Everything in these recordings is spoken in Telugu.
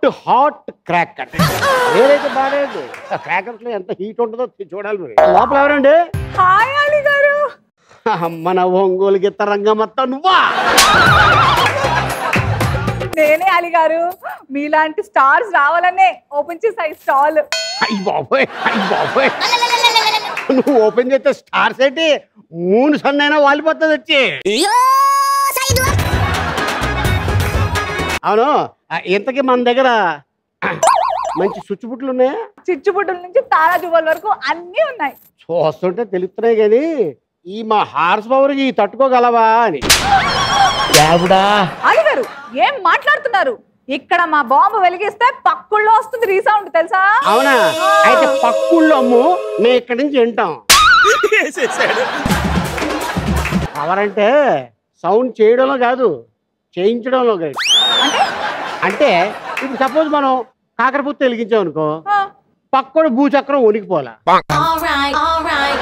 హాట్ క్రాకర్ ఏదైతే బాగాలేదు క్రాకర్స్ లో ఎంత హీట్ ఉంటుందో చూడాలి మరి లోపల ఎవరండి హాయ్ అలీ గారు మన ఒంగోలు గిత్త రంగమత్త నువ్వా నేనే అలీ గారు మీలాంటి స్టార్స్ రావాలనే ఓపెన్ చేసాయి స్టాల్ అయ్యి బాబోయ్ అయ్యి బాబోయ్ నువ్వు ఓపెన్ చేస్తే స్టార్స్ ఏంటి మూడు సన్నైనా వాలిపోతుంది వచ్చి అవును ఆ, ఇంతకీ మన దగ్గర మంచి సుచ్చుబుట్లు ఉన్నాయా చిచ్చుబుడ్డుల నుంచి తారా జువ్వల వరకు అన్నీ ఉన్నాయి చూస్తుంటే తెలుస్తున్నాయి కానీ ఈ మా హార్స్ పవర్కి తట్టుకోగలవా అని దేవుడా అలీ గారు ఏం మాట్లాడుతున్నారు ఇక్కడ మా బాంబు వెలిగిస్తే పక్కుల్లో వస్తుంది రీసౌండ్ తెలుసా అవునా అయితే పక్కుళ్ళు అమ్ము మేము ఇక్కడి నుంచి వింటాం పవర్ అంటే సౌండ్ చేయడంలో కాదు చేయించడంలో కాదు అంటే అంటే ఇప్పుడు సపోజ్ మనం కాకరపుత్త వెలిగించాం అనుకో ఆ, పక్కడు భూచక్రం ఉనికిపోలా Alright, alright.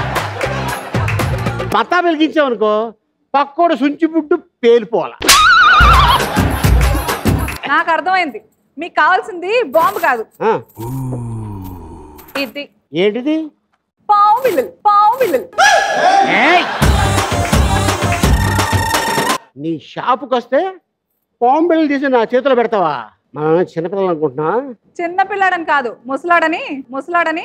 మతా వెలిగించాం అనుకో పక్కోడు సుంచి బుడ్డు పేలిపోవాలా నాకు అర్థమైంది మీకు కావాల్సింది బాంబు కాదు ఆ, ఇది ఏంటిది పావు బిల్లులు పావు బిల్లులు ఏయ్! నీ షాపుకి వస్తే పాంబిళ్ళు తీసి నా చేతిలో పెడతావా మనం చిన్నపిల్లలు అనుకుంటున్నా చిన్న పిల్లాడని కాదు ముసలాడని ముసలాడని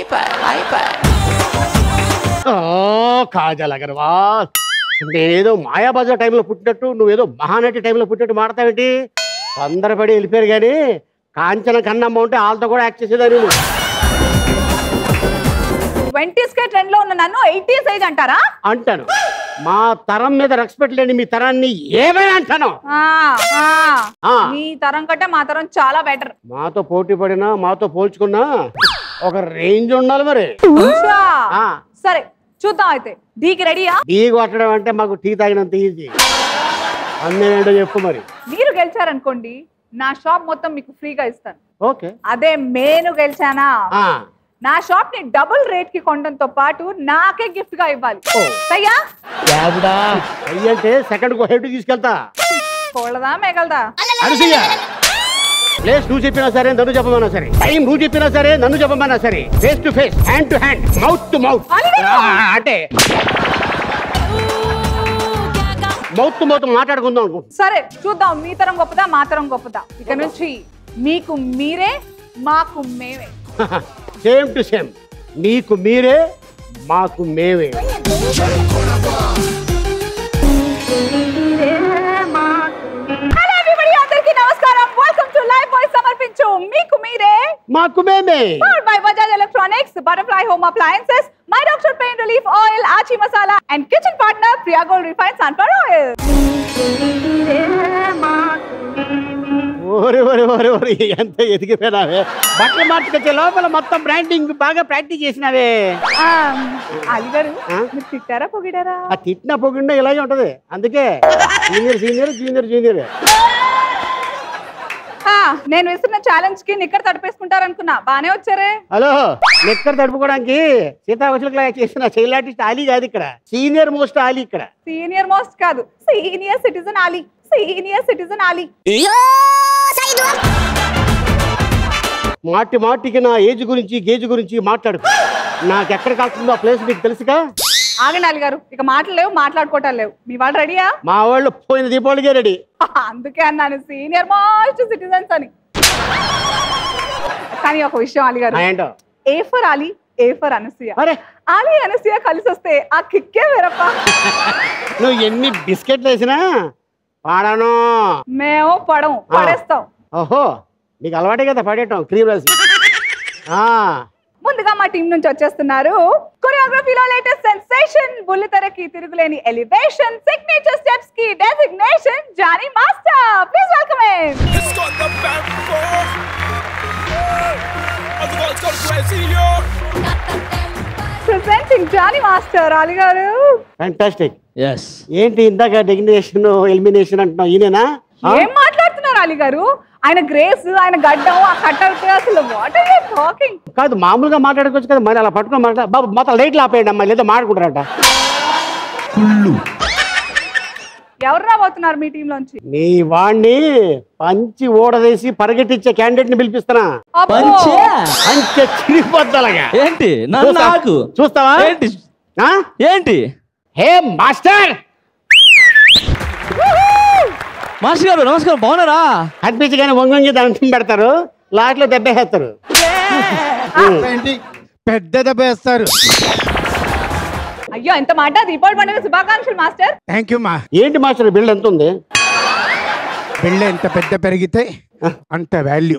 ఓ కాజల్ అగర్వాల్ నేనేదో మాయాబజార్ టైంలో పుట్టినట్టు నువ్వేదో మహానటి టైంలో పుట్టినట్టు మాడతావేంటి తొందరపడి వెళ్ళిపోయారు కానీ కాంచన కన్నమ్మ ఉంటే వాళ్ళతో కూడా యాక్ట్ చేసేదాన్ని నువ్వు. ట్వంటీస్ కే ట్రెండ్ లో ఉన్న నన్ను ఎయిటీస్ ఏజ్ అంటారా అంటాను మా తరం మీద రెస్పెక్ట్ లేని మీ తరాన్ని ఏమైనా అంటాను ఆ, ఆ. ఆ. మీ తరం కంటే మా తరం చాలా బెటర్ మాతో పోటీ పడినా మాతో పోల్చుకున్నా ఒక రేంజ్ ఉండాలి మరి ఆ. సరే చూద్దాం అయితే డీకి రెడీయా టీ కొట్టడం అంటే మాకు టీ తాగినంత ఈజీ అన్నేంటో చెప్పు మరి మీరు గెలిచారనుకోండి నా షాప్ మొత్తం మీకు ఫ్రీగా ఇస్తాను ఓకే అదే నేను గెలిచానా ఆ, నా షాప్ ని డబుల్ రేట్ కి కొనడంతో పాటు నాకే గిఫ్ట్ గా ఇవ్వాలి ఓ. సయ్యా దేవుడా అయ్యంటే సెకండ్ కో హెడ్ తీసుకెళ్తా కోళ్ళదా మేకలదా అరుసయ్య ప్లేస్ నువ్వు చెప్పినా సరే నన్ను చెప్పమన్నా సరే టైం నువ్వు చెప్పినా సరే నన్ను చెప్పమన్నా సరే face to face hand to hand mouth to mouth అలాగే. అంటే మౌత్ టు మౌత్ మాట్లాడుకుందాం అనుకుంటున్నా సరే చూద్దాం మీ తరం గొప్పదా మా తరం గొప్పదా ఇక నుంచి మీకు మీరే మాకు మేమే సేమ్ టు సేమ్ నీకు మీరే మాకు మేమే హలో ఎవ్రీబడి అందరికీ నమస్కారం వెల్కమ్ టు లైవ్ బాయ్ సమర్పించు మీకు మీరే మాకు మేమే powered by Bajaj Electronics, Butterfly Home Appliances, My Doctor Pain Relief Oil, Achi Masala, and kitchen partner Priya Gold Refined Sunflower Oil. ఓరి ఓరి ఓరి ఓరి ఎంత ఎదిగిపోయినావే బట్టలు మార్చుకొచ్చే లోపల మొత్తం బ్రాండింగ్ బాగా ప్రాక్టీస్ చేసినావే Um, అలీ గారు ఆ? మీరు తిట్టారా పొగిడారా ఆ తిట్టిన పొగిండా ఇలాగే ఉంటది అందుకే సీనియర్ సీనియర్ జూనియర్ జూనియర్ ఆ, నేను విసిరిన ఛాలెంజ్ కి నిక్కర్ తడిపేసుకుంటారనుకున్నా బానే వచ్చారే హలో లెక్కర్ తడుపుకోవడానికి సీతావచులకి చేసిన చైల్డ్ ఆర్టిస్ట్ ఆలీ కాదు ఇక్కడ సీనియర్ మోస్ట్ ఆలీ ఇక్కడ సీనియర్ మోస్ట్ కాదు senior citizen Ali senior citizen Ali మాటి మాటికి నా ఏజ్ గురించి గేజ్ గురించి మాట్లాడుకో నాకు ఎక్కడ కాల్సిందో ఆ ప్లేస్ నీకు తెలుసుగా ఆగండి అలీ గారు ఇక మాటలు లేవు మాట్లాడుకోవటాలు లేవు మీ వాళ్ళు రెడీయా మా వాళ్ళు పోయిన దీపావళికే రెడీ అందుకే అన్నాను సీనియర్ మోస్ట్ సిటిజన్స్ అని కానీ ఒక విషయం అలీ గారు ఏంటో A for Ali A for Anasuya అరే అలీ అనసూయ కలిసి వస్తే ఆ కిక్కే వేరప్ప నువ్వు ఎన్ని బిస్కెట్లు వేసినా పాడను మేము పడం పడేస్తాం ఓహో నీకు అలవాటే కదా పడేయటం క్రీమ్ రాసి ఆ, ముందుగా మా టీం నుంచి వచ్చేస్తున్నారు కొరియోగ్రఫీలో లేటెస్ట్ సెన్సేషన్ బుల్లితెరకి తిరుగులేని ఎలివేషన్ సిగ్నేచర్ స్టెప్స్ కి designation Jani master please welcome It's got the band for. Of the world's gone crazy, yo. Presenting Jani master Ali గారు ఫ్యాంటాస్టిక్ ఎస్ ఏంటి ఇందాక డెగ్నేషన్ ఎలిమినేషన్ అంటున్నావు ఈయనేనా ఆ? ఏం మాట్లాడుతున్నారు అలీ గారు ఆయన గ్రేస్ ఆయన గడ్డం ఆ కట్అవుట్ అసలు వాట్ ఆర్ యూ టాకింగ్ కాదు మామూలుగా మాట్లాడుకోవచ్చు కదా మరి అలా పట్టుకొని మాట్లా బాబు మొత్తం లైట్లు ఆపేయండి అమ్మా లేదా మాట్లాడుకుంటారంట కుళ్ళు ఎవరు రాబోతున్నారు మీ టీం లోంచి నీ వాణ్ణి పంచి ఓడదీసి పరిగెట్టించే క్యాండిడేట్ ని పిలిపిస్తున్నా అబ్బో. పంచే పంచె చిరిపోద్దలగా ఏంటి నన్ను చూస్తా- నాకు చూస్తావా ఏంటి ఆ? ఏంటి హే మాస్టర్ మాస్టర్ గారు నమస్కారం బాగున్నారా కనిపించగానే వంగొంగి దండం పెడతారు లాట్లో దెబ్బేస్తారు ఏంటి పెద్ద దెబ్బ వేస్తారు అయ్యో ఎంత మాట దీపావళి పండుగ శుభాకాంక్షలు మాస్టర్ థ్యాంక్ యూ మా ఏంటి మాస్టర్ బిల్డ్ ఎంత ఉంది బిళ్ళ ఎంత పెద్ద పెరిగితే అంత వాల్యూ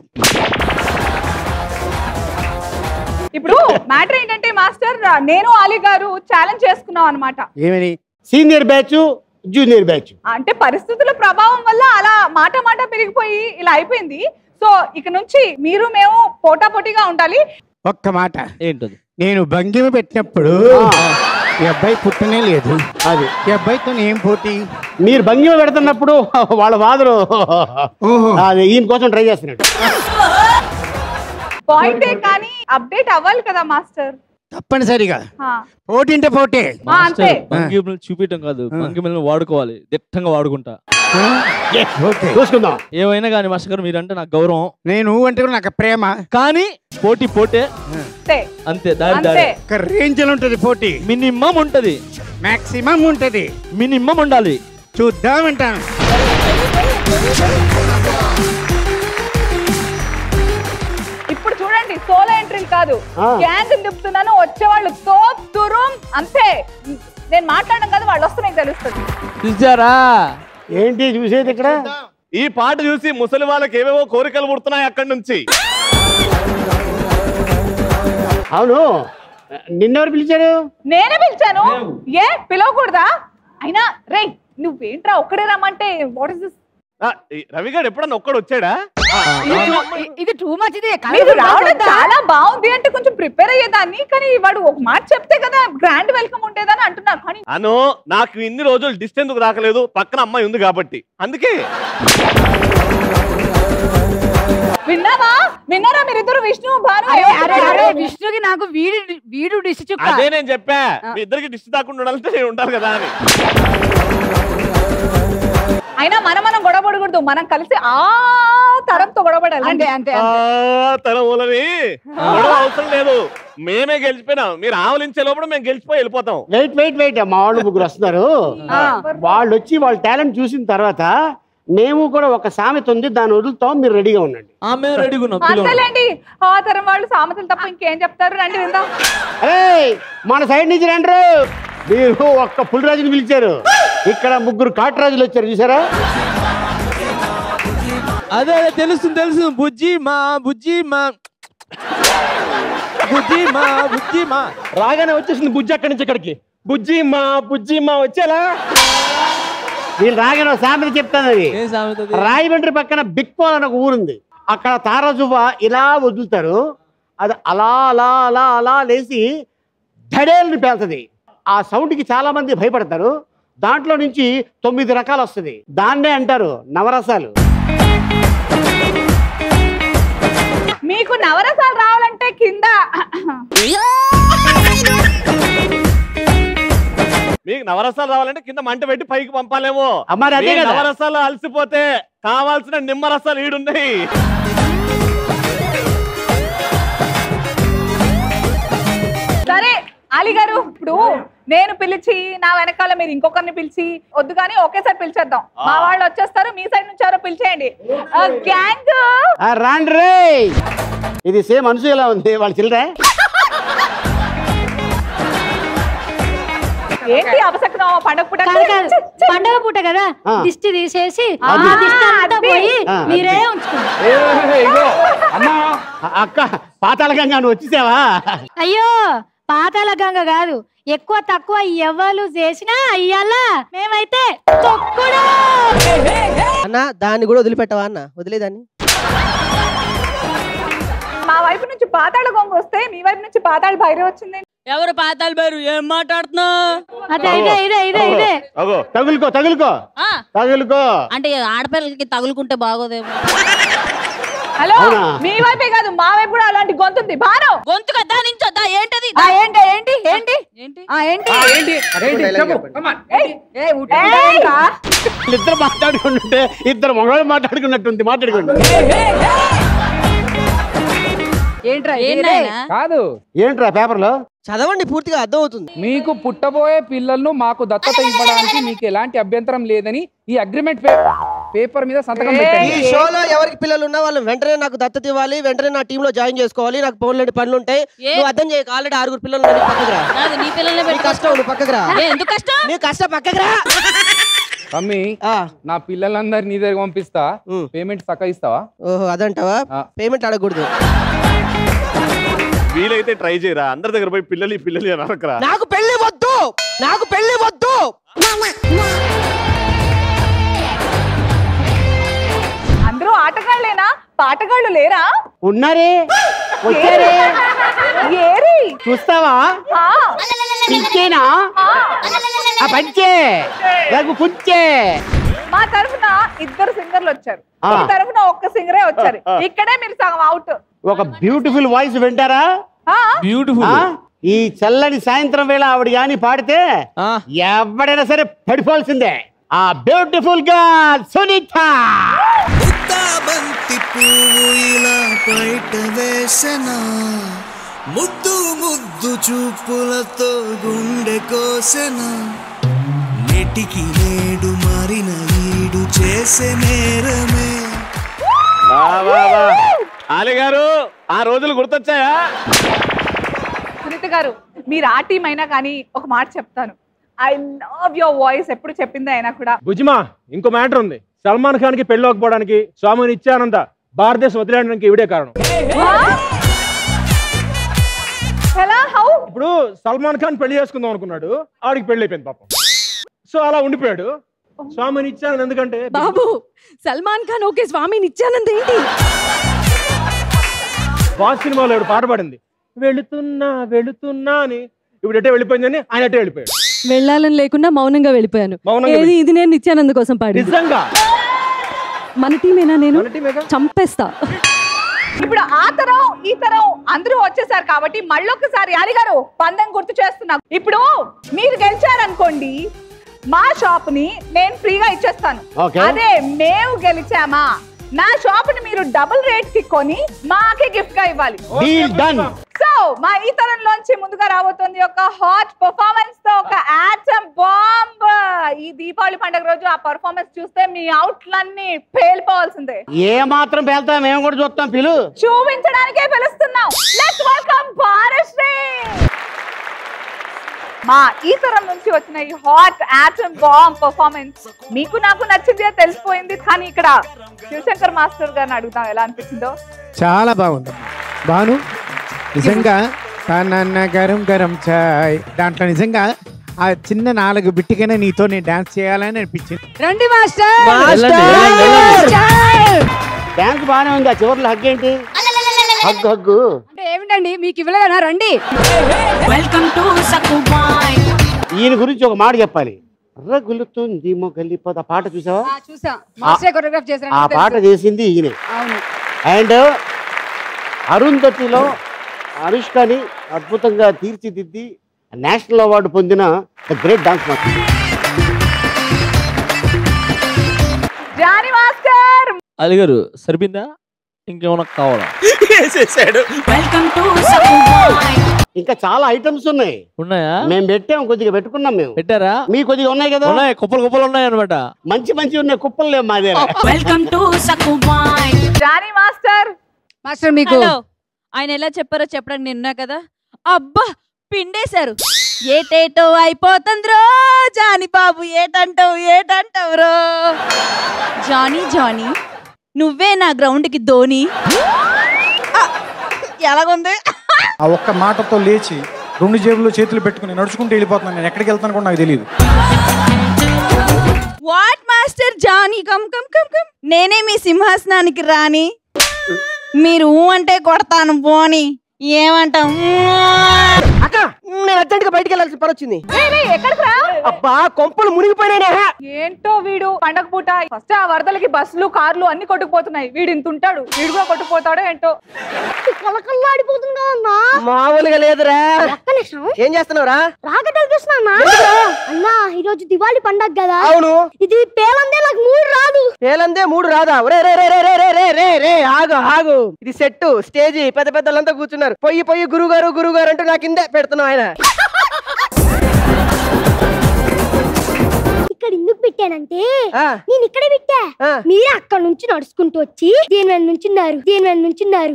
ఇప్పుడు మ్యాటర్ ఏంటంటే మాస్టర్ నేను అలీ గారు ఛాలెంజ్ చేసుకున్నాం అనమాట ఏమని సీనియర్ బ్యాచ్ జూనియర్ బ్యాచ్ అంటే పరిస్థితుల ప్రభావం వల్ల అలా మాట మాట పెరిగిపోయి ఇలా అయిపోయింది సో ఇక నుంచి మీరు మేము పోటాపోటీగా ఉండాలి ఒక్క మాట ఏంటది నేను భంగిమ పెట్టినప్పుడు ఈ అబ్బాయి పుట్టనే లేదు అది ఈ అబ్బాయితో ఏం పోటీ మీరు భంగిమ పెడుతున్నప్పుడు వాళ్ళ ఫాదరు అది ఈయన కోసం ట్రై చేస్తున్నాడు పాయింటే కానీ అప్డేట్ అవ్వాలి కదా మాస్టర్ తప్పనిసరిగా ఆ, పోటీ అంటే పోటీ ఆ, అంతే భంగిమలు చూపించడం కాదు భంగిమలను వాడుకోవాలి దిట్టంగా వాడుకుంటా ఓకే చూసుకుందాం ఏమైనా కానీ మాస్టర్ గారు మీరంటే నాకు గౌరవం నేను అంటే కూడా నాకు ప్రేమ కానీ పోటీ పోటే అంతే అంతే దారి అంతే దారి ఒక రేంజ్ లో ఉంటది పోటీ మినిమం ఉంటది మాక్సిమం ఉంటది మినిమం ఉండాలి చూద్దామంటాను ఇప్పుడు చూడండి సోలో ఎంట్రీలు కాదు ఆ. గ్యాంగ్ తిప్పుతున్నాను వచ్చేవాళ్ళు తోప్ తురుం అంతే నేను మాట్లాడడం కాదు వాళ్ళు వస్తే మీకు తెలుస్తుంది చూసారా ఏంటి చూసేది ఇక్కడ ఈ పాట చూసి ముసలి వాళ్ళకి ఏవేవో కోరికలు పుడుతున్నాయి అక్కడి నుంచి అవును నిన్నెవరు పిలిచారు నేనే పిలిచాను ఏ పిలవకూడదా అయినా రే నువ్వేంట్రా ఒక్కడే రమ్మంటే వాట్ ఇస్ దిస్ ఆ, ఈ రవిగాడు ఎప్పుడన్నా ఒక్కడు వచ్చాడా ఇది టూ మచ్ ఇది మీరు రావడం చాలా బాగుంది అంటే కొంచెం ప్రిపేర్ అయ్యేదాన్ని కానీ వాడు ఒక మాట చెప్తే కదా గ్రాండ్ వెల్కమ్ ఉండేదని అంటున్నారు కానీ అను నాకు ఇన్ని రోజులు డిస్ట్ ఎందుకు రాకలేదు పక్కన అమ్మాయి ఉంది కాబట్టి అందుకే విన్నావా విన్నారా మీరిద్దరు విష్ణు భాను అరే అరే అరే ఏమంటున్నారు? విష్ణుకి నాకు వీడి వీడు డిష్ చుక్క అదే నేను చెప్పా మీ ఇద్దరికి డిస్ట్ దాకుండా ఉండాలంటే నేను ఉండాలి కదా అని అయినా మనం మనం గొడవ పడకూడదు మనం కలిసి ఆ తరంతో గొడవపడాలి అంతే అంతే ఆ, తన ఊలని గొడవ అవసరం లేదు మేమే గెలిచిపోయినాం మీరు ఆవలించే లోపల మేము గెలిచిపోయి వెళ్ళిపోతాం వెయిట్ వెయిట్ వెయిట్ మా వాళ్ళు ముగ్గురు వస్తున్నారు ఆ. వాళ్ళు వచ్చి వాళ్ళ టాలెంట్ చూసిన తర్వాత మేము కూడా ఒక సామెత ఉంది దాన్ని వదులుతాం మీరు రెడీగా ఉండండి ఆమె రెడీగా ఉన్నాం పిలవండి. అంతేలేండి ఆ తరం వాళ్ళు సామెతలు తప్ప ఇంకేం చెప్తారు రండి విందాం అరే మన సైడ్ నుంచి రండి మీరు ఒక్క పులిరాజుని పిలిచారు ఇక్కడ ముగ్గురు కాటరాజులు వచ్చారు చూసారా అదే అదే తెలుస్తుంది తెలుసు బుజ్జి మా బుజ్జి మా బుజ్జి మా బుజ్జి మా రాగానే వచ్చేసింది బుజ్జి అక్కడి నుంచి ఇక్కడికి బుజ్జి మా బుజ్జి మా వచ్చేలా వీళ్ళు రాగానే ఒక సామెత చెప్తాను అది ఏం సామెత అది? రాయమండ్రి పక్కన బిగ్ పోల్ అని ఒక ఊరుంది అక్కడ తారాజువ్వ ఇలా వదులుతారు అది అలా అలా అలా అలా లేచి ధడేల్ని పేలుతుంది ఆ సౌండ్కి చాలా మంది భయపడతారు దాంట్లో నుంచి తొమ్మిది రకాలు వస్తుంది దాన్నే అంటారు నవరసాలు మీకు నవరసాలు రావాలంటే కింద మీకు నవరసాలు రావాలంటే కింద మంట పెట్టి పైకి పంపాలేమో అమ్మారి అదే మీ కదా నవరసాలు అలసిపోతే కావాల్సిన నిమ్మరసాలు ఈడున్నాయి సరే అలీ గారు ఇప్పుడు నేను పిలిచి నా వెనకాల మీరు ఇంకొకరిని పిలిచి వద్దు కానీ ఒకేసారి పిలిచేద్దాం మా వాళ్ళు వచ్చేస్తారు మీ సైడ్ నుంచి ఎవరో పిలిచేయండి గ్యాంగ్ ఆ, రాండి రే ఇది సేమ్ అనసూయలా ఉంది వాళ్ళ చిల్లరే ఏంటి అవసరం పండగ పూట కాదు కాదు పండగ పూట కదా ఆ. దిష్టి తీసేసి ఆ, ఆ దిష్టి అంతా అది. పోయి ఆ, మీరే ఉంచుకోండి ఏ, ఇగో, అమ్మా అ- అక్క పాతాళగంగా నువ్వు వచ్చేసావా అయ్యో పాతాల గంగ కాదు ఎక్కువ తక్కువ ఎవ్వరు చేసినా అయ్యాల మేమైతే తొక్కుడు అన్న దాన్ని కూడా వదిలిపెట్టవా అన్న వదిలేదాన్ని మా వైపు నుంచి పాతాళ గొంగ వస్తే మీ వైపు నుంచి పాతాళ భైరవ్ వచ్చింది ఎవరు పాతాలు బారు ఏం మాట్లాడుతున్నావు అదే ఇదే ఇదే ఇదే ఇదే అగో తగులుకో తగులుకో ఆ, తగులుకో అంటే ఆడపిల్లలకి తగులుకుంటే బాగోదేమో హలో అవునా? మీ వైపే కాదు మా వైపు కూడా అలాంటి గొంతుంది భాను గొంతు కదా నించొద్దా ఏంటది ఆ, ఏంటి ఏంటి ఏంటి ఏంటి ఆ, ఏంటి ఏంటి ఏంటి చెప్పు Come on. ఏయ్, ఏయ్, ఉట్టేంట్రా? ఇద్దరు మాట్లాడుకుంటుంటే ఇద్దరు మగవాళ్ళు మాట్లాడుకున్నట్టుంది మాట్లాడుకోండి ఏంట్రా ఏం ఇది? నాయనా? కాదు ఏంట్రా పేపర్లో చదవండి పూర్తిగా అర్థం అవుతుంది మీకు పుట్టబోయే పిల్లలను మాకు దత్తత ఇవ్వడానికి మీకు ఎలాంటి అభ్యంతరం లేదని ఈ అగ్రిమెంట్ పేపర్ మీద సంతకం ఈ పెట్టండి షోలో ఎవరికి పిల్లలు ఉన్నా వాళ్ళు వెంటనే నాకు దత్తత ఇవ్వాలి వెంటనే నా టీమ్ లో జాయిన్ చేసుకోవాలి నాకు పనులు పనులు ఉంటాయి ఏ? నువ్వు అర్థం చేయక ఆల్రెడీ ఆరుగురు పిల్లలు ఉన్నారు, నీకు పక్కకు రా కాదు నీ పిల్లల్ని నీ పెట్టుకో. కష్టం నువ్వు పక్కకు రా ఏ, ఎందుకు కష్టం నీ కష్టం పక్కకు రా మమ్మీ ఆ, నా పిల్లలందరి నీ దగ్గర పంపిస్తా ఉమ్. పేమెంట్ సక్క ఇస్తావా ఓహో అదంటావా ఆ. పేమెంట్ అడగకూడదు వీలైతే ట్రై చేయరా అందరి దగ్గర పోయి పిల్లలు పిల్లలు అని అనకరా నాకు పెళ్లి వద్దు నాకు పెళ్లి వద్దు అందరూ ఆటగాళ్ళేనా పాటగాళ్ళు లేరా ఉన్నారే వచ్చారే ఏరి చూస్తావా ఆ, పిచ్చేనా ఆ. ఆ పంచే నాకు పుంచే మా తరఫున ఇద్దరు సింగర్లు వచ్చారు ఆ. మీ తరఫున ఒక్క సింగరే వచ్చారు ఇక్కడే మీరు సగం అవుట్ ఒక బ్యూటిఫుల్ వాయిస్ వింటారా బ్యూటిఫుల్ ఆ? ఈ చల్లని సాయంత్రం వేళ ఆవిడ గాని పాడితే ఎవడైనా సరే పడిపోవాల్సిందే ఆ బ్యూటిఫుల్ గా సునీత బంతి పువ్వు ఇలా బయట వేసన ముద్దు ముద్దు చూపులతో గుండె కోసెన నెటికి నేడు మారిన ఈడు చేసే నేరమే వా, వా, వా. ఆలి గారు ఆ రోజులు గుర్తొచ్చాయా సునీత గారు మీరు ఆ టీం అయినా కానీ ఒక మాట చెప్తాను ఐ లవ్ యువర్ వాయిస్ ఎప్పుడు చెప్పింది అయినా కూడా భుజిమా ఇంకో మ్యాటర్ ఉంది సల్మాన్ ఖాన్ కి పెళ్ళవకపోవడానికి స్వామి నిత్యానంద భారతదేశం వదిలేయడానికి ఇవిడే కారణం ఎలా హౌ ఇప్పుడు సల్మాన్ ఖాన్ పెళ్లి చేసుకుందాం అనుకున్నాడు ఆడికి పెళ్లి అయిపోయింది పాపం సో అలా ఉండిపోయాడు స్వామి నిత్యానంద్ ఎందుకంటే బాబు సల్మాన్ ఖాన్ ఓకే స్వామి నిత్యానంద్ ఏంటి బాస్ సినిమాలో ఇప్పుడు పాట పాడింది వెళుతున్నా వెళుతున్నా అని ఇప్పుడు ఎటే వెళ్ళిపోయిందని ఆయన ఎటే వెళ్ళిపోయాడు వెళ్ళాలని లేకుండా మౌనంగా వెళ్ళిపోయాను మౌనంగా ఏది ఇది నేను నిత్యానంద్ కోసం పాడి నిజంగా మన టీమేనా నేను మన టీమేగా? చంపేస్తా ఇప్పుడు ఆ తరం ఈ తరం అందరూ వచ్చేసారు కాబట్టి మళ్ళొకసారి అరి గారు పందెం గుర్తు చేస్తున్నా ఇప్పుడు మీరు గెలిచారనుకోండి మా షాప్ ని నేను ఫ్రీగా ఇచ్చేస్తాను Okay. అదే మేము గెలిచామా నా షాప్ ని మీరు డబుల్ రేట్ కి కొని మాకే గిఫ్ట్ గా ఇవ్వాలి డీల్ డన్ సో మా ఈ తరంలోంచి ముందుగా రాబోతుంది ఒక హాట్ పర్ఫార్మెన్స్ తో ఒక యాటమ్ బాంబ్ ఈ దీపావళి పండుగ రోజు ఆ పర్ఫార్మెన్స్ చూస్తే మీ అవుట్లన్నీ పేలిపోవాల్సిందే ఏ మాత్రం పేల్తాం మేము కూడా చూస్తాం పిలు చూపించడానికే పిలుస్తున్నాం లెట్స్ వెల్కమ్ భారశ్రీ మా ఈ తరం నుంచి వచ్చిన ఈ హాట్ యాటమ్ బాంబ్ పర్ఫార్మెన్స్ మీకు నాకు నచ్చింది అని తెలిసిపోయింది కానీ ఇక్కడ శివశంకర్ మాస్టర్ గారిని అడుగుతాం ఎలా అనిపించిందో చాలా బాగుంది బాను నిజంగా తనన్న గరం గరం చాయ్ దాంట్లో నిజంగా ఆ చిన్న నాలుగు బిట్టికైనా నీతో నేను డాన్స్ చేయాలని అనిపించింది రండి మాస్టర్ వెళ్ళండి, వెళ్ళండి, వెళ్ళండి. డాన్స్ బాగానే ఉంది ఆ చివర్లో హగ్ ఏంటి హగ్గు హగ్గు అంటే ఏమిటండి మీకు ఇవ్వలేదనా రండి Welcome to Sakubai. ఈయన గురించి ఒక మాట చెప్పాలి రగులుతుంది మొగలి పద పాట చూసావా చూసా మాస్టర్ కొరియోగ్రాఫ్ చేశారు ఆ పాట చేసింది ఈయనే అవును అండ్ అరుంధతిలో అనుష్కని అద్భుతంగా తీర్చిదిద్ది నేషనల్ అవార్డు పొందిన great dance master Jani master అలిగారు సరిపోయిందా ఇంకేమన్నా కావాలా వేసేసాడు Welcome to Sakubai. ఇంకా చాలా ఐటమ్స్ ఉన్నాయి ఉన్నాయా మేము పెట్టాం కొద్దిగా పెట్టుకున్నాం మేము పెట్టారా మీ కొద్దిగా ఉన్నాయి కదా ఉన్నాయి కుప్పలు కుప్పలు ఉన్నాయి అనమాట మంచి మంచి ఉన్నాయి కుప్పలు లేవు మా దగ్గర Welcome to Sakubai. Jani master master మీకు హలో ఆయన ఎలా చెప్పారో చెప్పడానికి నిన్నా కదా అబ్బా పిండేశారు ఏటేటో అయిపోతుందిరో జాని బాబు ఏటంటావు ఏటంటావు రో జానీ జానీ నువ్వే నా గ్రౌండ్ కి ధోని ఆ, ఎలాగుంది ఆ ఒక్క మాటతో లేచి రెండు జేబుల్లో చేతులు పెట్టుకుని నడుచుకుంటూ వెళ్ళిపోతున్నాను నేను ఎక్కడికి వెళ్తాను కూడా నాకు తెలియదు what master Jani come come come come నేనే మీ సింహాసనానికి రాని మీరు ఊ అంటే కొడతాను పోని ఏమంటాం అక్క నేను అర్జెంట్ గా బయటికి వెళ్ళాల్సిన పని వచ్చింది ఎక్కడికి రా అబ్బా కొంపలు మునిగిపోయినాయి ఏంటో వీడు పండగ పూట ఫస్ట్ ఆ వరదలకి బస్సులు కార్లు అన్ని కొట్టుకుపోతున్నాయి వీడు ఇంత ఉంటాడు వీడు కూడా కొట్టుకుపోతాడో ఏంటో కలకల్లాడిపోతుందా అన్నా మామూలుగా లేదురా ఏం చేస్తున్నావురా రాక తెలుస్తున్నా అన్నా ఈ రోజు దివాళీ పండగ కదా అవును ఇది పేలందే నాకు మూడు రాదు పేలందే మూడు రాదా రే రే రే రే రే రే రే రే రే ఆగు ఆగు ఇది సెట్ స్టేజి పెద్ద పెద్దలంతా కూర్చున్నారు పొయ్యి పొయ్యి గురువు గారు గురువు గారు అంటూ నా కిందే పెడుతున్నావు ఆయన ఇక్కడ ఎందుకు పెట్టానంటే ఆ. నేను ఇక్కడే పెట్టా మీరే అక్కడ నుంచి నడుచుకుంటూ వచ్చి దీని వెన నుంచున్నారు దీని వెన నుంచున్నారు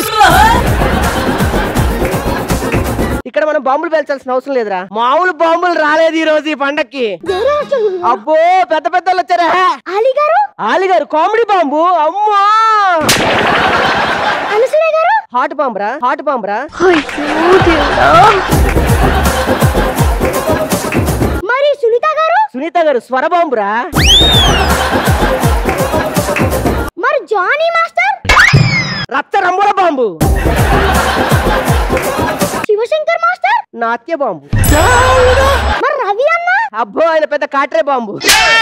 ఇక్కడ మనం బాంబులు పేల్చాల్సిన అవసరం లేదురా మామూలు బాంబులు రాలేదు ఈ రోజు ఈ పండక్కి అబ్బో పెద్ద పెద్ద వాళ్ళు వచ్చారా ఆలిగారు ఆలిగారు కామెడీ బాంబు అమ్మో అనసూయ గారు హాట్ బాంబురా హాట్ బాంబురా మరి సునీత గారు సునీత గారు స్వర బాంబురా మరి జానీ మాస్టర్ రక్త రంబుల బాంబు శివశంకర్ మాస్టర్ నాట్య బాంబు మరి రవి అన్న అబ్బో ఆయన పెద్ద కాట్రే బాంబు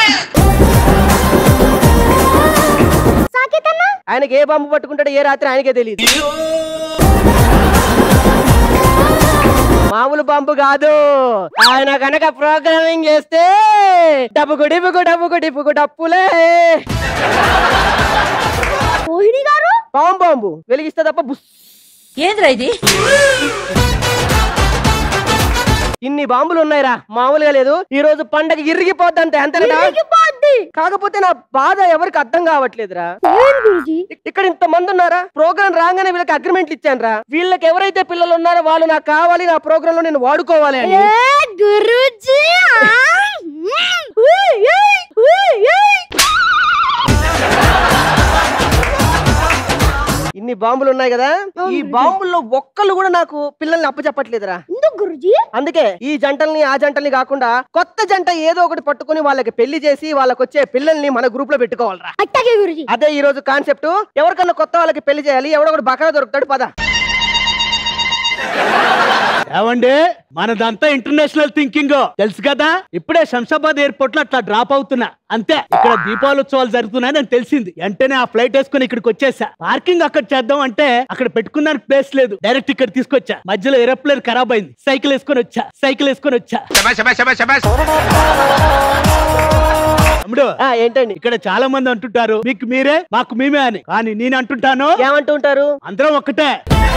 సాకేత్ అన్న ఆయనకి ఏ బాంబు పట్టుకుంటాడో ఏ రాత్రి ఆయనకే తెలియదు మామూలు బాంబు కాదు ఆయన కనుక ప్రోగ్రామింగ్ చేస్తే డబ్బుకు డిబ్బుకు డబ్బుకు డిబ్బుకు డప్పులే మోహిని గారు బాంబు బాంబు వెలిగిస్తే తప్ప బుస్ ఏంద్రా ఇది ఇన్ని బాంబులు ఉన్నాయిరా మామూలుగా లేదు ఈ రోజు పండగ ఇరిగిపోద్ది అంతే అంతేనా కాకపోతే నా బాధ ఎవరికి అర్థం కావట్లేదురా ఇక్కడ ఇంత మంది ఉన్నారా ప్రోగ్రామ్ రాగానే వీళ్ళకి అగ్రిమెంట్లు ఇచ్చాను రా వీళ్ళకి ఎవరైతే పిల్లలు ఉన్నారో వాళ్ళు నాకు కావాలి నా ప్రోగ్రామ్ లో నేను వాడుకోవాలి అని గురుజీ ఇన్ని బాంబులు ఉన్నాయి కదా ఈ బాంబుల్లో ఒక్కళ్ళు కూడా నాకు పిల్లల్ని అప్పచెప్పట్లేదురా ఎందుకు గురుజీ అందుకే ఈ జంటల్ని ఆ జంటల్ని కాకుండా కొత్త జంట ఏదో ఒకటి పట్టుకొని వాళ్ళకి పెళ్లి చేసి వాళ్ళకి వచ్చే పిల్లల్ని మన గ్రూప్ లో పెట్టుకోవాలరా అట్టాగే గురుజీ అదే ఈ రోజు కాన్సెప్ట్ ఎవరికన్నా కొత్త వాళ్ళకి పెళ్లి చేయాలి ఎవడో ఒకటి బకరా దొరుకుతాడు పద ఏమండి మనదంతా ఇంటర్నేషనల్ థింకింగ్ తెలుసు కదా ఇప్పుడే శంషాబాద్ ఎయిర్పోర్ట్ లో అట్లా డ్రాప్ అవుతున్నా అంతే ఇక్కడ దీపావళి ఉత్సవాలు జరుగుతున్నాయని నాకు తెలిసింది వెంటనే ఆ ఫ్లైట్ వేసుకుని ఇక్కడికి వచ్చేసా పార్కింగ్ అక్కడ చేద్దాం అంటే అక్కడ పెట్టుకున్నానికి ప్లేస్ లేదు డైరెక్ట్ ఇక్కడ తీసుకొచ్చా మధ్యలో ఏరోప్లేన్ ఖరాబ్ అయింది సైకిల్ వేసుకొని వచ్చా సైకిల్ వేసుకొని వచ్చా తమ్ముడు ఏంటండి ఇక్కడ చాలా మంది అంటుంటారు మీకు మీరే మాకు మేమే అని కానీ నేను అంటుంటాను ఏమంటుంటారు అందరం ఒక్కటే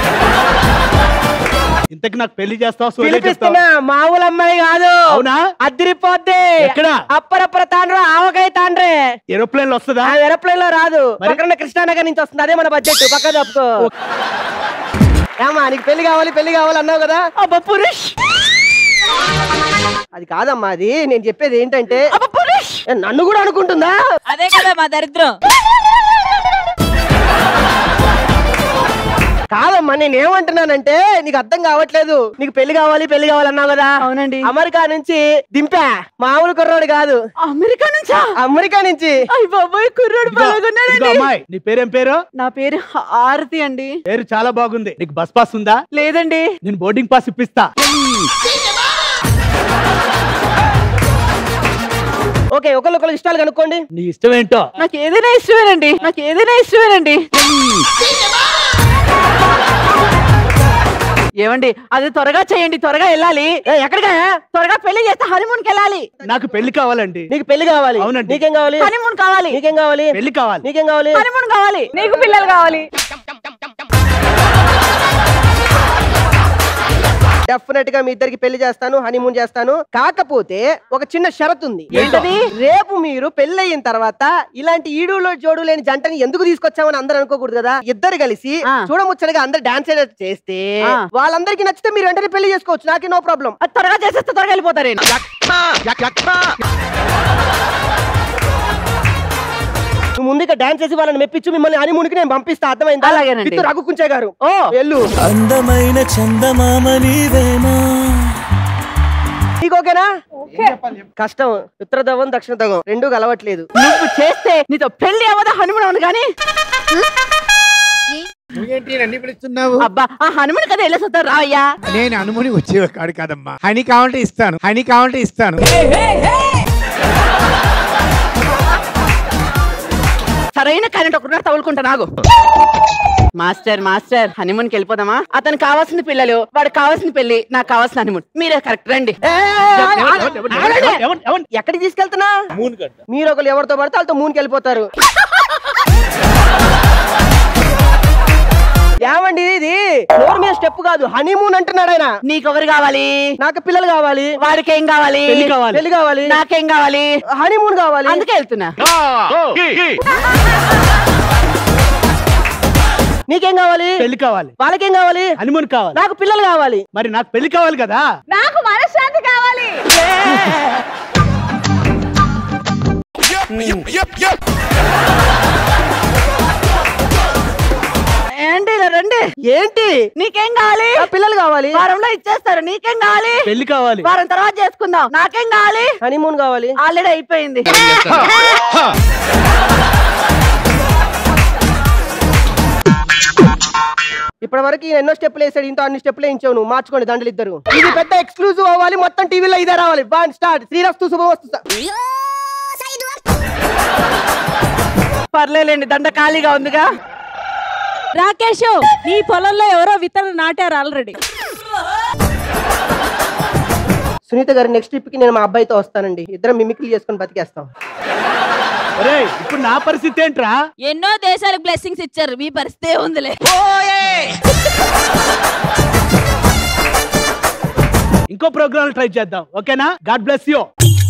ఇంతకు నాకు పెళ్లి చేస్తావా సోలే పిలిపిస్తున్నా చెప్తావా? మామూలు అమ్మాయి కాదు అవునా అదిరిపోద్ది ఎక్కడ? అప్పరప్పర తాండ్రు ఆవకాయ తాండ్రే ఏరోప్లేన్ లో వస్తుందా ఆ ఏరోప్లేన్ లో రాదు పక్కన కృష్ణానగర్ నుంచి వస్తుంది అదే మన బడ్జెట్ పక్క తప్పుకో ఏమా నీకు పెళ్లి కావాలి పెళ్లి కావాలి అన్నావు కదా అబ్బా పురుష్ అది కాదమ్మా అది నేను చెప్పేది ఏంటంటే అబ్బా పురుష్ ఏ, నన్ను కూడా అనుకుంటుందా అదే కదా మా దరిద్రం కాదమ్మా నేను ఏమంటున్నానంటే నీకు అర్థం కావట్లేదు నీకు పెళ్లి కావాలి పెళ్లి కావాలి అన్నావు కదా అవునండి అమెరికా నుంచి దింపా మామూలు కుర్రోడు కాదు అమెరికా నుంచా అమెరికా నుంచి బాబోయ్ కుర్రోడు ఇదిగో అమ్మాయి నీ పేరేం పేరు నా పేరు ఆరతి అండి పేరు చాలా బాగుంది నీకు బస్ పాస్ ఉందా లేదండి నేను బోర్డింగ్ పాస్ ఇప్పిస్తా ఓకే ఒకళ్ళొకళ్ళు ఇష్టాలు కనుక్కోండి నీ ఇష్టం ఏంటో నాకు ఏదైనా ఇష్టమేనండి నాకు ఏదైనా ఇష్టమేనండి ఏమండి అది త్వరగా చేయండి త్వరగా వెళ్ళాలి ఎక్కడికా త్వరగా పెళ్లి చేస్తే హనీమూన్ కి వెళ్ళాలి నాకు పెళ్లి కావాలండి నీకు పెళ్లి కావాలి అవునండి నీకేం కావాలి హనీమూన్ కావాలి నీకేం కావాలి పెళ్లి కావాలి నీకేం కావాలి హనీమూన్ కావాలి నీకు పిల్లలు కావాలి డెఫినెట్ గా మీ ఇద్దరికి పెళ్లి చేస్తాను హనీమూన్ చేస్తాను కాకపోతే ఒక చిన్న షరత్ ఉంది ఏంటది? రేపు మీరు పెళ్లి అయిన తర్వాత ఇలాంటి ఈడులో జోడు లేని జంటని ఎందుకు తీసుకొచ్చామని అందరూ అనుకోకూడదు కదా ఇద్దరు కలిసి చూడముచ్చటగా అందరు డాన్స్ చేస్తే ఆ. వాళ్ళందరికీ నచ్చితే మీరు వెంటనే పెళ్లి చేసుకోవచ్చు నాకే నో ప్రాబ్లం అది త్వరగా చేసేస్తే త్వరగా వెళ్ళిపోతారు నువ్వు ముందుగా డాన్స్ చేసి వాళ్ళని మెప్పించు మిమ్మల్ని హనీమూన్కి నేను పంపిస్తా అర్థమైందా అలాగేనండి. విత్తు రఘు కుంచే గారు ఓ వెళ్ళు అందమైన చందమామ నీవేనా నీకు ఓకేనా కష్టం ఉత్తర ధవం దక్షిణ ధవం రెండు కలవట్లేదు నువ్వు చేస్తే నీతో పెళ్లి అవ్వదా హనుమన్ అవును కానీ నువ్వేంటి నన్ను పిలుస్తున్నావు అబ్బా ఆ హనుమాన్ కదా వెళ్ళేసి వస్తారు రావయ్యా నేను అనుమని వచ్చే కాడు కాదమ్మా హనీ కావాలంటే ఇస్తాను హనీ కావాలంటే ఇస్తాను సరైన కరెంట్ ఒకటి తగులుకుంటా నాగు మాస్టర్ మాస్టర్ హనీమూన్ కి వెళ్ళిపోదామా అతను కావాల్సిన పిల్లలు వాడికి కావాల్సిన పెళ్లి నాకు కావాల్సిన హనీమూన్ మీరే కరెక్ట్ రండి ఎక్కడికి తీసుకెళ్తున్నా మీరు ఒకరు ఎవరితో పడితే వాళ్ళతో మూన్కి వెళ్ళిపోతారు ఏమండి ఇది నోరు మీద స్టెప్ కాదు హనీమూన్ అంటున్నాడు ఆయన నీకు ఎవరు కావాలి నాకు పిల్లలు కావాలి వాడికి ఏం కావాలి పెళ్లి కావాలి పెళ్లి కావాలి నాకేం కావాలి హనీమూన్ కావాలి అందుకే వెళ్తున్నా నీకేం కావాలి పెళ్లి కావాలి వాళ్ళకేం కావాలి హనీమూన్ కావాలి నాకు పిల్లలు కావాలి మరి నాకు పెళ్లి కావాలి కదా నాకు మనశ్శాంతి కావాలి ఏంటి ఇలా రండి ఏంటి నీకేం కావాలి నా పిల్లలు కావాలి వారంలో ఇచ్చేస్తారు నీకేం కావాలి పెళ్లి కావాలి వారం తర్వాత చేసుకుందాం నాకేం కావాలి హనీమూన్ కావాలి ఆల్రెడీ అయిపోయింది ఇప్పటి వరకు ఈయన ఎన్నో స్టెప్లు వేసాడు ఇంత అన్ని స్టెప్లు వేయించావు నువ్వు మార్చుకోండి దండలు ఇద్దరు ఇది పెద్ద ఎక్స్క్లూజివ్ అవ్వాలి మొత్తం టీవీలో ఇదే రావాలి బాన్ స్టార్ట్ శ్రీరస్తు శుభమస్తు పర్లేలేండి దండ ఖాళీగా ఉందిగా రాకేష్ నీ పొలంలో ఎవరో విత్తనం నాటారు ఆల్రెడీ సునీత గారు నెక్స్ట్ ట్రిప్ కి నేను మా అబ్బాయితో వస్తానండి ఇద్దరం మిమిక్రీ చేసుకొని బతికేస్తాం ఒరే ఇప్పుడు నా పరిస్థితి ఏంట్రా ఎన్నో దేశాలకు బ్లెస్సింగ్స్ ఇచ్చారు మీ పరిస్థితి ఉందిలే ఇంకో ప్రోగ్రామ్ ట్రై చేద్దాం ఓకేనా గాడ్ బ్లెస్ యూ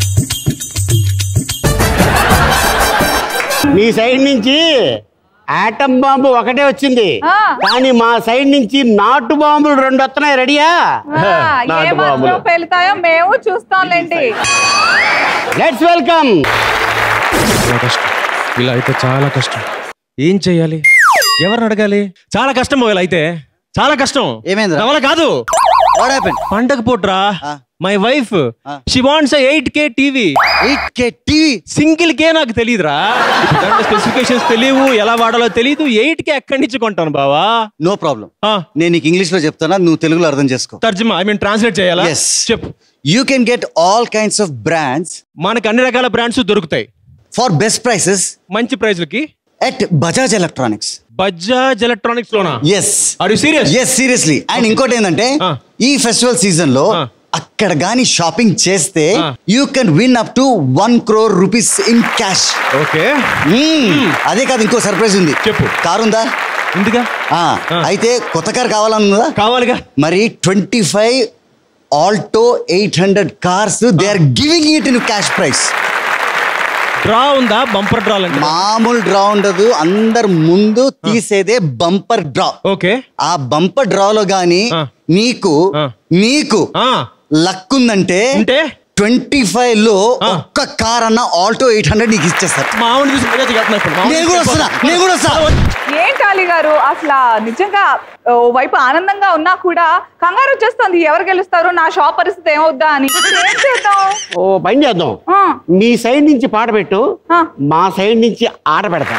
మీ సైడ్ నుంచి ఆటం బాంబు ఒకటే వచ్చింది ఆ. కానీ మా సైడ్ నుంచి నాటు బాంబులు రెండు వస్తున్నాయి రెడీయా ఆ, ఏ నాటు మాత్రం బాంబులు పేలుతాయో మేము చూస్తాంలేండి లెట్స్ వెల్కమ్ చాలా కష్టం ఇలా అయితే చాలా కష్టం ఏం చెయ్యాలి ఎవరిని అడగాలి చాలా కష్టం మొగలు అయితే చాలా కష్టం ఏమైంది నా వల్ల కాదు పండగ పూట్రా my wife she wants eight K TV eight K TV single K నాకు తెలియదురా దాంట్లో స్పెసిఫికేషన్స్ తెలియవు ఎలా వాడాలో తెలియదు ఎయిట్ కే ఎక్కడి నుంచి కొంటాను బావా నో ప్రాబ్లం నేను నీకు ఇంగ్లీష్ లో చెప్తానా నువ్వు తెలుగులో అర్థం చేసుకో తర్జుమా ఐ మీన్ ట్రాన్స్లేట్ చేయాలా ఎస్ చెప్పు you can get all kinds of brands మనకు అన్ని రకాల బ్రాండ్స్ దొరుకుతాయి ఫర్ బెస్ట్ ప్రైసెస్ మంచి ప్రైజ్లకి at Bajaj electronics Bajaj electronics లోనా yes are you serious yes seriously and ఇంకోటి ఏంటంటే ఈ ఫెస్టివల్ సీజన్ లో అక్కడ గాని షాపింగ్ చేస్తే you can win up to one crore rupees in cash okay అదే కాదు ఇంకో సర్ప్రైజ్ ఉంది చెప్పు కారు ఉందా ఉందిగా అయితే కొత్త కార్ కావాలన్నదా కావాలిగా మరి twenty five Alto eight hundred cars they are giving it in cash prize draw ఉందా బంపర్ డ్రా మామూలు డ్రా ఉండదు అందరు ముందు తీసేదే బంపర్ డ్రా ఓకే ఆ బంపర్ డ్రాలో గాని నీకు నీకు లక్ ఉందంటే ట్వంటీ ఫైవ్ లో ఒక్క కార్ అన్న ఆల్టో ఎయిట్ హండ్రెడ్ నీకు ఇచ్చేస్తారు మామూలు చూసి మర్యాద చేస్తున్నా ఇప్పుడు. మామూలు నేను కూడా వస్తున్నా నేను కూడా వస్తా ఏం కాళీ గారు అసలు నిజంగా ఓ వైపు ఆనందంగా ఉన్నా కూడా కంగారు వచ్చేస్తుంది ఎవరు గెలుస్తారు నా షాప్ పరిస్థితి ఏమవుద్దా అని ఏం చేద్దాం ఓ పని చేద్దాం ఆ. మీ సైడ్ నుంచి పాట పెట్టు మా సైడ్ నుంచి ఆట పెడతాం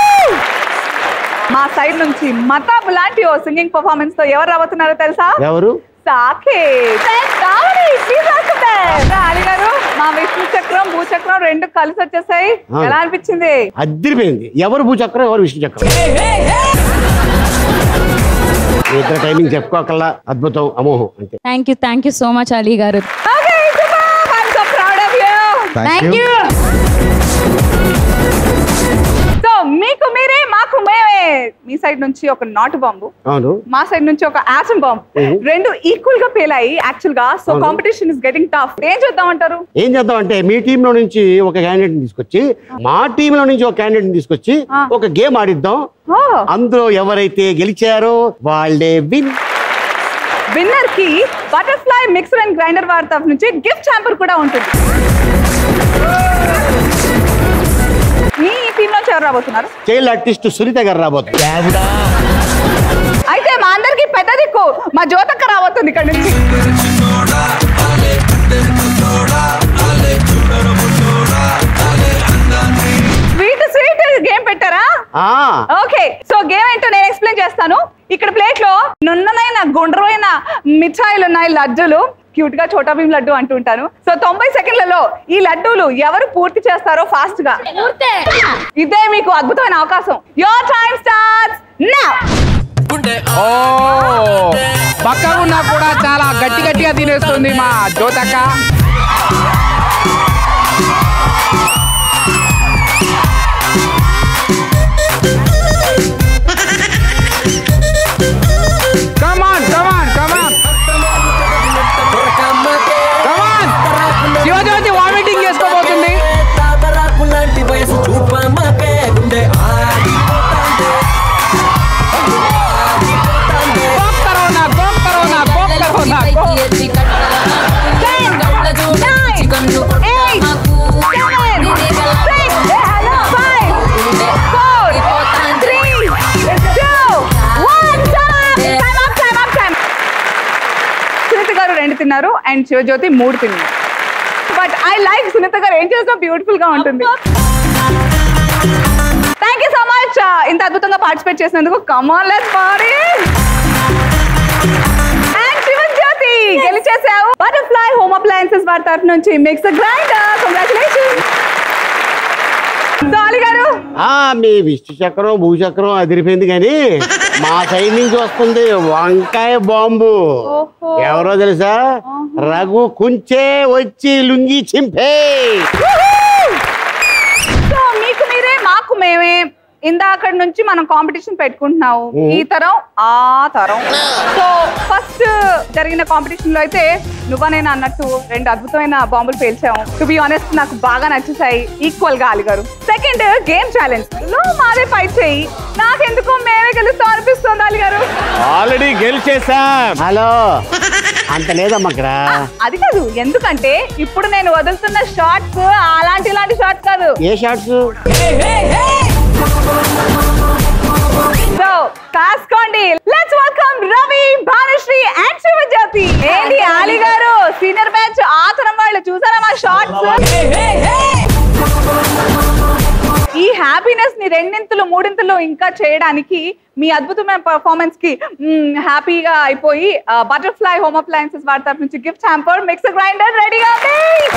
మా సైడ్ నుంచి మతాబ్ లాంటి ఓ సింగింగ్ పర్ఫార్మెన్స్ తో ఎవరు రాబోతున్నారో తెలుసా ఎవరు సాకే రావడి, please రాసుకుంటే. రా, అలీ గారు మా విష్ణు చక్రం భూచక్రం రెండు కలిసి వచ్చేసాయి ఆ. ఎలా అనిపించింది అదిరిపోయింది ఎవరు భూచక్రం ఎవరు విష్ణు చక్రం మీ ఇద్దరు టైమింగ్ చెప్పుకోకల్లా అద్భుతం అమోహం అంతే thank you thank you so much Ali గారు Okay, super. I'm so proud of you. Thank you. So మీకు మీరే మాకు మేమే మీ సైడ్ నుంచి ఒక నాటు బాంబు అవును మా సైడ్ నుంచి ఒక యాటమ్ బాంబ్ Mhm. రెండు ఈక్వల్ గా పేలాయి యాక్చువల్ గా సో అవును. కాంపిటీషన్ ఇస్ గెటింగ్ టఫ్ ఏం చేద్దాం అంటారు ఏం చేద్దాం అంటే మీ టీమ్ లో నుంచి ఒక క్యాండిడేట్ తీసుకొచ్చి మా టీమ్ లో నుంచి ఒక క్యాండిడేట్ తీసుకొచ్చి ఒక గేమ్ ఆడిద్దాం అందులో ఎవరైతే గెలిచారో వాళ్ళే విన్ విన్నర్ కి బటర్ఫ్లై మిక్సర్ అండ్ గ్రైండర్ వారి తరఫు నుంచి గిఫ్ట్ హ్యాంపర్ కూడా ఉంటుంది మీ టీమ్ నుంచి ఎవరు రాబోతున్నారు చైల్డ్ ఆర్టిస్ట్ సునీత గారు రాబోతుంది అయితే మా అందరికి పెద్ద దిక్కు మా జ్యోతక్క రాబోతుంది ఇక్కడ నుంచి స్వీట్ స్వీట్ గేమ్ పెట్టారా ఆ ఓకే సో గేమ్ ఏంటో నేను ఎక్స్ప్లెయిన్ చేస్తాను ఇక్కడ ప్లేట్ లో నున్ననైన గుండ్రమైన మిఠాయిలు ఉన్నాయి లడ్డూలు క్యూట్ గా చోటా భీమ్ లడ్డు అంటుంటాను సో తొంభై సెకండ్లలో ఈ లడ్డూలు ఎవరు పూర్తి చేస్తారో ఫాస్ట్ గా ఇదే మీకు అద్భుతమైన అవకాశం యోర్ టైం స్టార్ట్స్ నౌ ఓ పక్కగా ఉన్నా కూడా చాలా గట్టి గట్టిగా తినేస్తుంది మా జ్యోతక్క come on come on come on come on Shivajyothi vomiting చేసుకోబోతుంది Coke corona Coke corona Coke corona Coke Sunitha గారు రెండు తిన్నారు అండ్ శివజ్యోతి మూడు తిన్నారు బట్ ఐ లైక్ సునీత గారు ఏం చేసినా బ్యూటిఫుల్ గా ఉంటుంది థ్యాంక్ యూ సో మచ్ ఇంత అద్భుతంగా పార్టిసిపేట్ చేసినందుకు come on let's party and Shivajyothi గెలిచేసావు బటర్ఫ్లై హోమ్ అప్లయన్సెస్ వారి తరఫు నుంచి మిక్స్ గ్రైండర్ కంగ్రాచులేషన్ సాలి గారు ఆ మీ విష్ణు చక్రం భూచక్రం అదిరిపోయింది కానీ మా సైడ్ నుంచి వస్తుంది వంకాయ బాంబు ఎవరో తెలుసా రఘు కుంచే వచ్చి లుంగి చింపే సో మీకు మీరే మాకు మేమే ఇందాక నుంచి మనం కాంపిటీషన్ పెట్టుకుంటున్నాము Mhm. ఈ తరం ఆ తరం సో ఫస్ట్ జరిగిన కాంపిటీషన్ లో అయితే నువ్వా నేను అన్నట్టు రెండు అద్భుతమైన బాంబులు పేల్చాము టు బి ఆనెస్ట్ నాకు బాగా నచ్చేసాయి ఈక్వల్ గా అలిగారు సెకండ్ గేమ్ ఛాలెంజ్ లో మాదే ఫైట్ చేయి నాకెందుకో మేమే గెలుస్తాం అనిపిస్తుంది అలిగారు ఆల్రెడీ గెలిచేసాం హలో అంత లేదమ్మా ఇక్కడ అది కాదు ఎందుకంటే ఇప్పుడు నేను వదులుతున్న షార్ట్స్ అలాంటి ఇలాంటి షార్ట్స్ కాదు ఏ షార్ట్స్ సో కాసుకోండి let's welcome Ravi Bhanusri and Shivajyothi ఏంటి ఆలి గారు సీనియర్ బ్యాచ్ ఆతరం వాళ్ళు చూసారా మా షార్ట్స్ ఈ హ్యాపీనెస్ ని రెండింతలు మూడింతలు ఇంకా చేయడానికి మీ అద్భుతమైన పర్ఫార్మెన్స్ కి హ్యాపీగా అయిపోయి బటర్ఫ్లై హోమ్ అప్లయన్సెస్ వారి తరఫు నుంచి గిఫ్ట్ హ్యాంపర్ మిక్సర్ గ్రైండర్ రెడీగా ఉంది